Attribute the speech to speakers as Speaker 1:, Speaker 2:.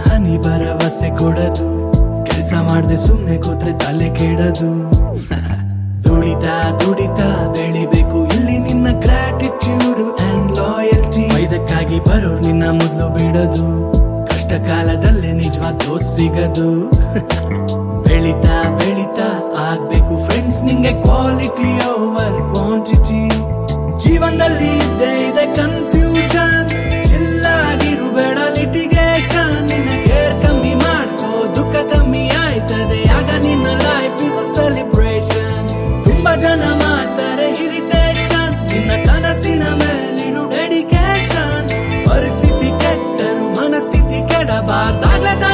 Speaker 1: ಹನಿ ಭರವಸೆ ಕೊಡದು ಕೆಲ್ಸ ಮಾಡ್ದೆ ಸುಮ್ನೆ ಕೂತ್ರೆ ತಲೆ ಕೆಡದು ದುಡಿತಾ ದುಡಿತಾ ಬೆಳಿಬೇಕು ಇಲ್ಲಿ ನಿನ್ನ ಗ್ರಾಟಿಟ್ಯೂಡ್ ಅಂಡ್ ಲಾಯಲ್ಟಿ ಇದಕ್ಕಾಗಿ ಬರೋರ್ ನಿನ್ನ ಮೊದಲು ಬಿಡದು ಕಷ್ಟ ಕಾಲದಲ್ಲೇ ನಿಜವಾದ ದೋಸ್ ಸಿಗದು ಬೆಳಿತಾ ಬೆಳಿತಾ ಆಗ್ಬೇಕು ಫ್ರೆಂಡ್ಸ್ ನಿಂಗೆ ಕ್ವಾಲಿಟಿ ಓವರ್ ಕ್ವಾಂಟಿಟಿ ಜೀವನದಲ್ಲಿ ಇದ್ದೇ ಇದೆ ಕನ್ಫ್ಯೂಷನ್ ಚಿಲ್ಲಾಗಿರು ಬೇಡ ಲಿಟಿಗೇಷನ್ ನಿನ್ನ ಕೇರ್ ಕಮ್ಮಿ ಮಾಡ್ಕೋ ದುಃಖ ಕಮ್ಮಿ ಆಯ್ತದೆ ಆಗ ನಿನ್ನ ಲೈಫ್ ಇಸ್ ಅ ಸೆಲಿಬ್ರೇಷನ್ ತುಂಬಾ ಜನ ಮಾಡ್ತಾರೆ ಇರಿಟೇಷನ್ ನಿನ್ನ ಕನಸಿನ ಮೇಲಿಡು ಡೆಡಿಕೇಶನ್ ಪರಿಸ್ಥಿತಿ ಕೆಟ್ಟರು ಮನಸ್ಥಿತಿ ಕೆಡಬಾರ್ದಾಗ್ಲೇ